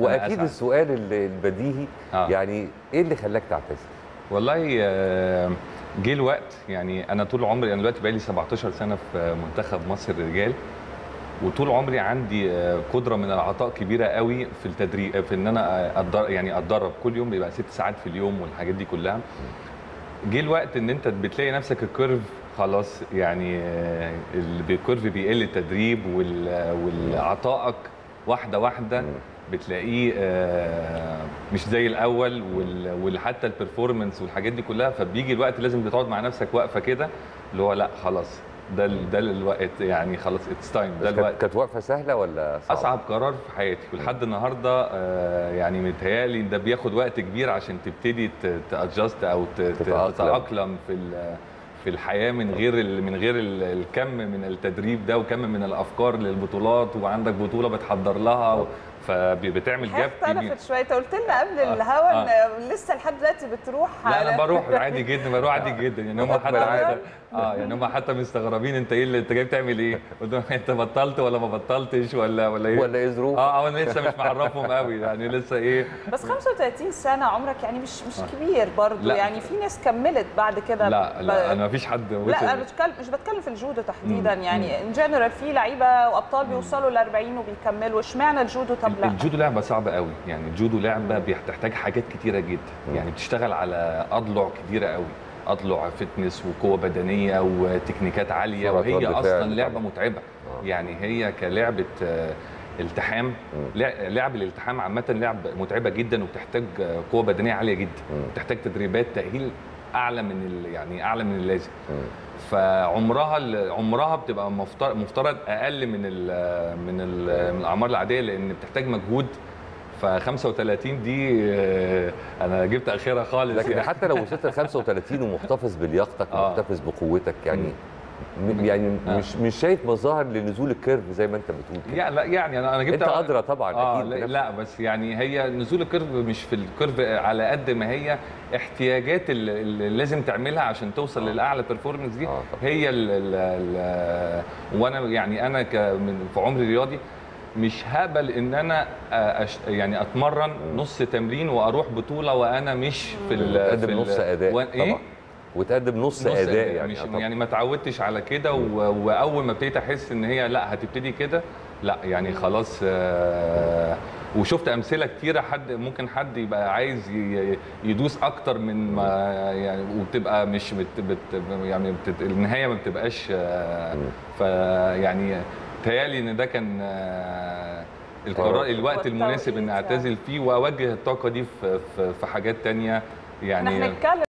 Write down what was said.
واكيد أسعد. السؤال ال- البديهي آه. يعني ايه اللي خلاك تعتزل؟ والله آه، جه الوقت يعني انا طول عمري انا دلوقتي بقالي 17 سنه في منتخب مصر الرجال وطول عمري عندي آه، قدره من العطاء كبيره قوي في التدريب في ان انا أتدر يعني اتدرب كل يوم بيبقى ست ساعات في اليوم والحاجات دي كلها جه الوقت ان انت بتلاقي نفسك الكيرف خلاص يعني آه، الكيرف بيقل التدريب وال- والعطائك واحده واحده بتلاقيه آه، مش زي الاول وال- وحتى البرفورمانس والحاجات دي كلها فبيجي الوقت لازم بتقعد مع نفسك واقفه كده اللي هو لا خلاص ده ال- ده الوقت يعني خلاص اتس تايم ده بس الوقت كانت كانت وقفه سهله ولا صعبة؟ اصعب قرار في حياتي ولحد النهارده آه، يعني متهيألي ده بياخد وقت كبير عشان تبتدي تادجست او ت- ت- تتأقلم. تتاقلم في ال- في الحياه من غير ال- من غير ال- الكم من التدريب ده وكم من الافكار للبطولات وعندك بطوله بتحضر لها فبتعمل الحياه جاب كبير اختلفت شويه انت قلت لنا قبل آه. الهوا ان لسه لحد دلوقتي بتروح لا انا على- بروح عادي جدا بروح عادي جدا يعني هم بحكم حتى العادة. اه يعني هم حتى مستغربين انت ايه اللي انت جاي بتعمل ايه؟ قلت لهم انت بطلت ولا ما بطلتش ولا ولا ايه؟ ولا ايه ظروف؟ اه اه انا لسه مش معرفهم قوي يعني لسه ايه بس 35 سنه عمرك يعني مش مش كبير برضه لا. يعني في ناس كملت بعد كده لا ب- لا انا ما فيش حد وصل لا انا بتكلم مش بتكلم في الجودو تحديدا مم. يعني ان جنرال في لعيبه وابطال بيوصلوا ل 40 وبيكملوا اشمعنى الجودو طب لا الجودو لعبه صعبه قوي يعني الجودو لعبه بتحتاج حاجات كتيره جدا يعني بتشتغل على اضلع كتيره قوي اضلع فتنس وقوه بدنيه وتكنيكات عاليه سرعة وهي رد اصلا فعل لعبه طبعاً. متعبه آه. يعني هي كلعبه آه، التحام لع- لعب الالتحام عامه لعب متعبه جدا وبتحتاج آه، قوه بدنيه عاليه جدا بتحتاج تدريبات تاهيل اعلى من ال- يعني اعلى من اللازم فعمرها ال- عمرها بتبقى مفترض مفترض اقل من ال من ال من الاعمار العاديه لان بتحتاج مجهود ف 35 دي آه، انا جبت اخرها خالص لكن يعني. حتى لو وصلت ل 35 ومحتفظ بلياقتك آه. ومحتفظ بقوتك يعني م- يعني آه. مش مش شايف مظاهر لنزول الكيرف زي ما انت بتقول كده. يعني لا يعني انا انا جبت انت ادرى طبعا اه اكيد لا, بنفسك. لا بس يعني هي نزول الكيرف مش في الكيرف على قد ما هي احتياجات اللي اللي لازم تعملها عشان توصل آه. للاعلى بيرفورمانس دي آه طبعاً. هي ال ال ال وانا يعني انا ك من في عمري الرياضي مش هقبل ان انا أش يعني اتمرن نص تمرين واروح بطوله وانا مش في ال وتقدم في ال- نص اداء وأنا- ايه طبعا وتقدم نص, نص اداء يعني مش آه طبعاً. يعني ما اتعودتش على كده و- واول ما ابتديت احس ان هي لا هتبتدي كده لا يعني خلاص آه، وشفت امثله كتيره حد ممكن حد يبقى عايز ي- يدوس اكتر من ما يعني وبتبقى مش بت بت يعني بت النهايه ما بتبقاش آه، فيعني تهيالي ان ده كان آه، القرار قرار. الوقت المناسب ان والتوقيت يعني. اعتزل فيه واوجه الطاقه دي في في- في حاجات تانية يعني احنا هنتكلم